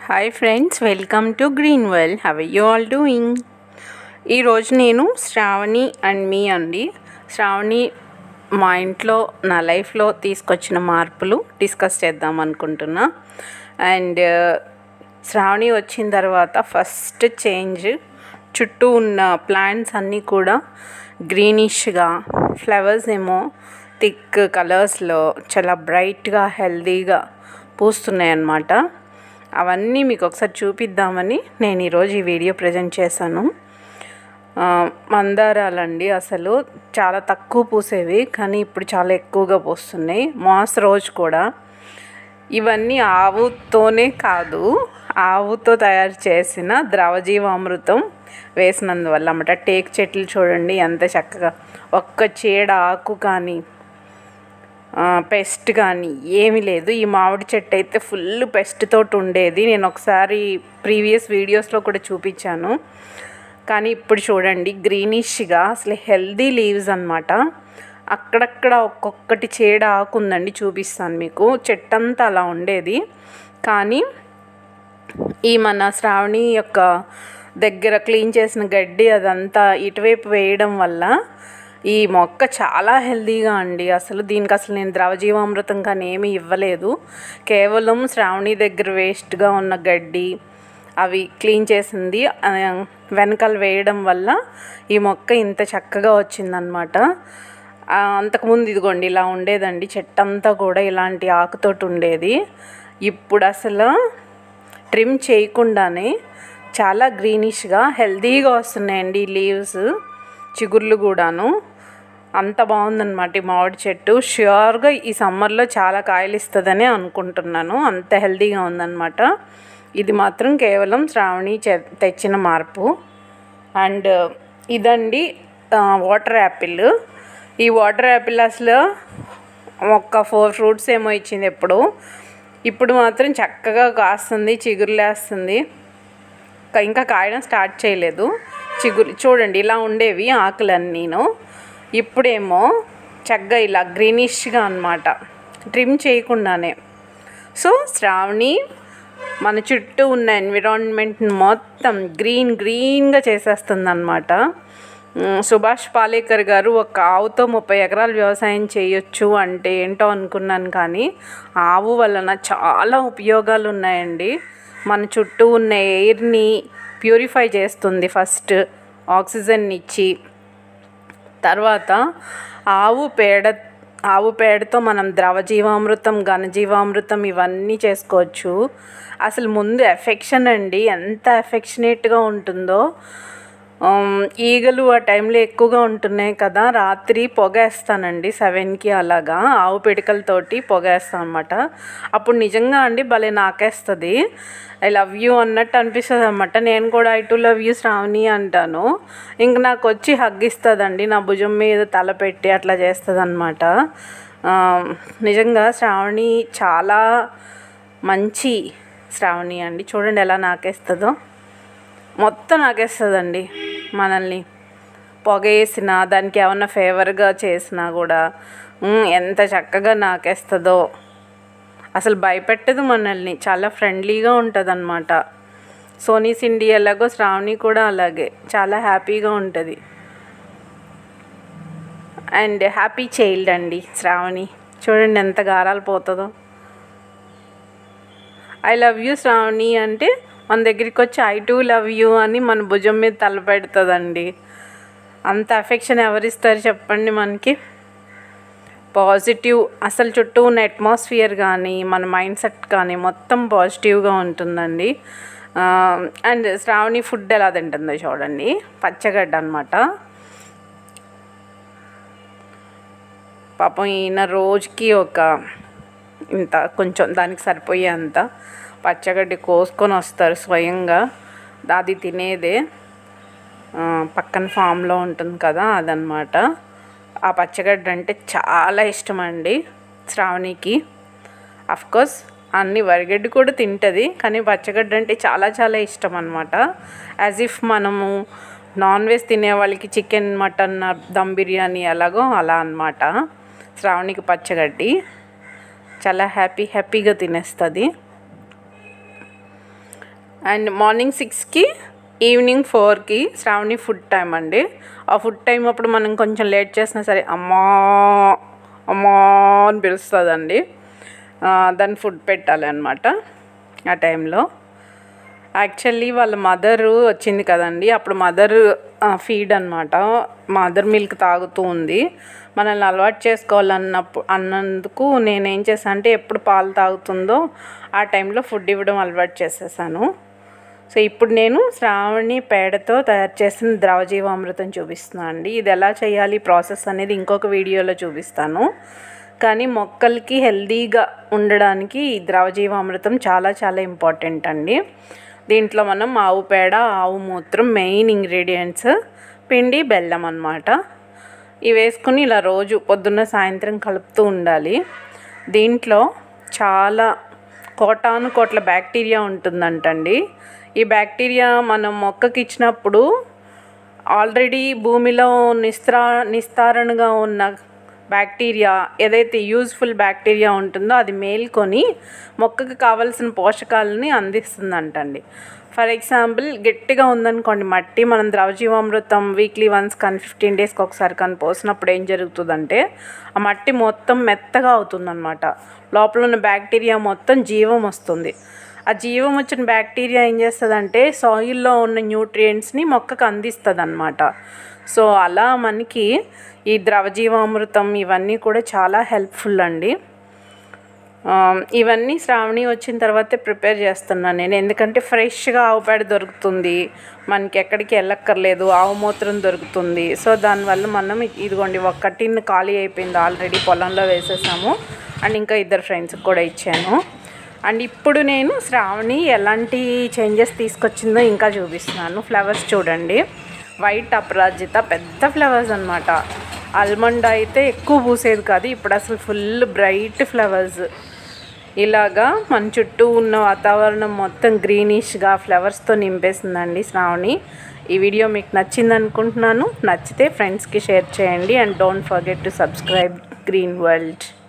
hi friends welcome to Green World how you all doing ఈరోజు నేను Shravani and మీ అండి శ్రావణి మా ఇంట్లో నా లైఫ్లో తీసుకొచ్చిన మార్పులు డిస్కస్ చేద్దాం అనుకుంటున్నా అండ్ శ్రావణి వచ్చిన తర్వాత ఫస్ట్ చేంజ్ చుట్టూ ఉన్న ప్లాంట్స్ అన్నీ కూడా గ్రీనిష్గా ఫ్లవర్స్ ఏమో థిక్ కలర్స్లో చాలా బ్రైట్గా హెల్దీగా పూస్తున్నాయి అన్నమాట అవన్నీ మీకు ఒకసారి చూపిద్దామని నేను ఈరోజు ఈ వీడియో ప్రజెంట్ చేశాను ఆ, మందారాలండి అసలు చాలా తక్కువ పూసేవి కానీ ఇప్పుడు చాలా ఎక్కువగా పూస్తున్నాయి మాస్ రోజ్ కూడా ఇవన్నీ ఆవుతోనే కాదు ఆవుతో తయారు చేసిన ద్రవజీవామృతం వేసినందువల్ల అన్నమాట టేక్ చెట్లు చూడండి ఎంత చక్కగా ఒక్క చీడ ఆకు కానీ పెస్ట్ కానీ ఏమీ లేదు ఈ మామిడి చెట్టు అయితే ఫుల్ పెస్ట్ తోటి ఉండేది నేను ఒకసారి ప్రీవియస్ వీడియోస్లో కూడా చూపించాను కానీ ఇప్పుడు చూడండి గ్రీనిష్గా అసలు హెల్దీ లీవ్స్ అన్నమాట అక్కడక్కడ ఒక్కొక్కటి చీడ ఆకుందండి చూపిస్తాను మీకు చెట్టు అంతా అలా ఉండేది కానీ ఈ మన శ్రావణి యొక్క దగ్గర క్లీన్ చేసిన గడ్డి అదంతా ఇటువైపు వేయడం వల్ల ఈ మొక్క చాలా హెల్తీగా అండి అసలు దీనికి అసలు నేను ద్రవజీవామృతం కానీ ఏమీ ఇవ్వలేదు కేవలం శ్రావణి దగ్గర వేస్ట్గా ఉన్న గడ్డి అవి క్లీన్ చేసింది ఆ, వెనకాల వేయడం వల్ల ఈ మొక్క ఇంత చక్కగా వచ్చిందనమాట ఆ, అంతకుముందు ఇదిగోండి ఇలా ఉండేదండి చెట్టంతా కూడా ఇలాంటి ఆకుతోటి ఉండేది ఇప్పుడు అసలు ట్రిమ్ చేయకుండానే చాలా గ్రీనిష్గా హెల్తీగా వస్తున్నాయండి ఈ లీవ్స్ చిగుర్లు కూడాను అంత బాగుందన్నమాట ఈ మామిడి చెట్టు ష్యూర్గా ఈ సమ్మర్లో చాలా కాయలు ఇస్తుందని అనుకుంటున్నాను అంత హెల్తీగా ఉందన్నమాట ఇది మాత్రం కేవలం శ్రావణి చె- తెచ్చిన మార్పు అండ్ ఇదండి వాటర్ యాపిల్ ఈ వాటర్ యాపిల్ అసలు ఒక ఫోర్ ఫ్రూట్స్ ఏమో ఇచ్చింది ఎప్పుడు ఇప్పుడు మాత్రం చక్కగా కాస్తుంది చిగురులేస్తుంది ఇంకా- ఇంకా కాయడం స్టార్ట్ చేయలేదు చిగురు చూడండి ఇలా ఉండేవి ఆకులన్నీను ఇప్పుడేమో చక్కగా ఇలా గ్రీనిష్గా అన్నమాట ట్రిమ్ చేయకుండానే సో శ్రావణి మన చుట్టూ ఉన్న ఎన్విరాన్మెంట్ మొత్తం గ్రీన్ గ్రీన్గా చేసేస్తుంది అనమాట సుభాష్ పాలేకర్ గారు ఒక ఆవుతో ముప్పై ఎకరాలు వ్యవసాయం చేయొచ్చు అంటే ఏంటో అనుకున్నాను కానీ ఆవు వలన చాలా ఉపయోగాలు ఉన్నాయండి మన చుట్టూ ఉన్న ఎయిర్ని ప్యూరిఫై చేస్తుంది ఫస్ట్ ఆక్సిజన్ ఇచ్చి తర్వాత ఆవు పేడ ఆవు పేడతో మనం ద్రవజీవామృతం ఘనజీవామృతం ఇవన్నీ చేసుకోవచ్చు అసలు ముందు ఎఫెక్షన్ అండి ఎంత ఎఫెక్షనేట్గా ఉంటుందో ఆమ్, ఈగలు ఆ టైంలో ఎక్కువగా ఉంటున్నాయి కదా రాత్రి పొగేస్తానండి సెవెన్కి అలాగా ఆవు పిడకలతోటి పొగేస్తాను అనమాట అప్పుడు నిజంగా అండి భలే నాకేస్తుంది ఐ లవ్ యూ అన్నట్టు అనిపిస్తుంది అనమాట నేను కూడా I too love you Sravani అంటాను ఇంక నాకు వచ్చి హగ్ ఇస్తుందండి నా భుజం మీద తల పెట్టి అట్లా చేస్తుంది అనమాట నిజంగా శ్రావణి చాలా మంచి శ్రావణి అండి చూడండి ఎలా నాకేస్తుందో మొత్తం నాకేస్తుందండి మనల్ని పొగ వేసినా దానికి ఏమన్నా ఫేవర్గా చేసినా కూడా ఉమ్, ఎంత చక్కగా నాకేస్తుందో అసలు భయపెట్టదు మనల్ని చాలా ఫ్రెండ్లీగా ఉంటుంది అనమాట సోనీ సిండి ఎలాగో శ్రావణి కూడా అలాగే చాలా హ్యాపీగా ఉంటుంది అండ్ హ్యాపీ చైల్డ్ అండి శ్రావణి చూడండి ఎంత గారాలు పోతుందో ఐ లవ్ యూ శ్రావణి అంటే మన దగ్గరికి వచ్చి ఐ టూ లవ్ యూ అని మన భుజం మీద తల పెడుతుందండి అంత అఫెక్షన్ ఎవరిస్తారు చెప్పండి మనకి పాజిటివ్ అసలు చుట్టూ ఉన్న అట్మాస్ఫియర్ కానీ మన మైండ్ సెట్ కానీ మొత్తం పాజిటివ్గా ఉంటుందండి అండ్ శ్రావణి ఫుడ్ ఎలా తింటుందో చూడండి పచ్చగడ్డ అనమాట పాపం ఈయన రోజుకి ఒక ఇంత కొంచెం దానికి సరిపోయేంత పచ్చగడ్డి కోసుకొని వస్తారు స్వయంగా అది తినేదే ఆ, పక్కన ఫామ్లో ఉంటుంది కదా అదనమాట ఆ పచ్చగడ్డ అంటే చాలా ఇష్టం అండి శ్రావణికి కోర్స్ అన్ని వరిగడ్డి కూడా తింటుంది కానీ పచ్చగడ్డ అంటే చాలా చాలా ఇష్టం అనమాట యాజ్ ఇఫ్ మనము నాన్ వెజ్ తినే వాళ్ళకి చికెన్ మటన్ దమ్ బిర్యానీ ఎలాగో అలా అన్నమాట శ్రావణికి పచ్చగడ్డి చాలా హ్యాపీ హ్యాపీగా తినేస్తుంది అండ్ మార్నింగ్ సిక్స్కి ఈవినింగ్ ఫోర్కి శ్రావణి ఫుడ్ టైం అండి ఆ ఫుడ్ టైం అప్పుడు మనం కొంచెం లేట్ చేసినా సరే అమ్మా అమ్మా అని పిలుస్తుందండి ఆ, దాన్ని ఫుడ్ పెట్టాలి అనమాట ఆ టైంలో యాక్చువల్లీ వాళ్ళ మదర్ వచ్చింది కదండి అప్పుడు మదర్ ఫీడ్ అనమాట మదర్ మిల్క్ తాగుతూ ఉంది మనల్ని అలవాటు చేసుకోవాలన్నప్పుడు అన్నందుకు నేనేం చేశాను అంటే ఎప్పుడు పాలు తాగుతుందో ఆ టైంలో ఫుడ్ ఇవ్వడం అలవాటు చేసేసాను సో ఇప్పుడు నేను శ్రావణి పేడతో తయారు చేసిన ద్రవజీవామృతం చూపిస్తున్నాను అండి ఇది ఎలా చేయాలి ప్రాసెస్ అనేది ఇంకొక వీడియోలో చూపిస్తాను కానీ మొక్కలకి హెల్దీగా ఉండడానికి ఈ ద్రవజీవామృతం చాలా చాలా ఇంపార్టెంట్ అండి దీంట్లో మనం ఆవు పేడ ఆవు మూత్రం మెయిన్ ఇంగ్రీడియంట్స్ పిండి బెల్లం అన్నమాట ఇవి వేసుకుని ఇలా రోజు పొద్దున్న సాయంత్రం కలుపుతూ ఉండాలి దీంట్లో చాలా కోటాను కోట్ల బ్యాక్టీరియా ఉంటుందంటండి ఈ బ్యాక్టీరియా మనం మొక్కకి ఇచ్చినప్పుడు ఆల్రెడీ భూమిలో నిస్త్రా నిస్తారణగా ఉన్న బ్యాక్టీరియా ఏదైతే యూజ్ఫుల్ బ్యాక్టీరియా ఉంటుందో అది మేల్కొని మొక్కకి కావాల్సిన పోషకాలని అందిస్తుందంటండి ఫర్ ఎగ్జాంపుల్ గట్టిగా ఉందనుకోండి మట్టి మనం ద్రవజీవామృతం వీక్లీ వన్స్ కానీ ఫిఫ్టీన్ డేస్కి ఒకసారి కానీ పోసినప్పుడు ఏం జరుగుతుందంటే ఆ మట్టి మొత్తం మెత్తగా అవుతుందన్నమాట లోపల ఉన్న బ్యాక్టీరియా మొత్తం జీవం వస్తుంది ఆ జీవం వచ్చిన బ్యాక్టీరియా ఏం చేస్తుందంటే సాయిల్లో ఉన్న న్యూట్రియంట్స్ని మొక్కకు అందిస్తుంది అనమాట సో అలా మనకి ఈ ద్రవజీవామృతం ఇవన్నీ కూడా చాలా హెల్ప్ఫుల్ అండి ఆ, ఇవన్నీ శ్రావణి వచ్చిన తర్వాతే ప్రిపేర్ చేస్తున్నాను నేను ఎందుకంటే ఫ్రెష్గా ఆవు పేడ దొరుకుతుంది మనకి ఎక్కడికి వెళ్ళక్కర్లేదు ఆవు మూత్రం దొరుకుతుంది సో దానివల్ల మనం ఇదిగోండి ఒక టిన్ ఖాళీ అయిపోయింది ఆల్రెడీ పొలంలో వేసేసాము అండ్ ఇంకా ఇద్దరు ఫ్రెండ్స్కి కూడా ఇచ్చాను అండ్ ఇప్పుడు నేను శ్రావణి ఎలాంటి చేంజెస్ తీసుకొచ్చిందో ఇంకా చూపిస్తున్నాను ఫ్లవర్స్ చూడండి వైట్ అపరాజిత పెద్ద ఫ్లవర్స్ అనమాట ఆల్మండ్ అయితే ఎక్కువ పూసేది కాదు ఇప్పుడు అసలు ఫుల్ బ్రైట్ ఫ్లవర్స్ ఇలాగా మన చుట్టూ ఉన్న వాతావరణం మొత్తం గ్రీనిష్గా ఫ్లవర్స్తో నింపేసిందండి శ్రావణి ఈ వీడియో మీకు నచ్చింది అనుకుంటున్నాను నచ్చితే ఫ్రెండ్స్కి షేర్ చేయండి and don't forget to subscribe Green world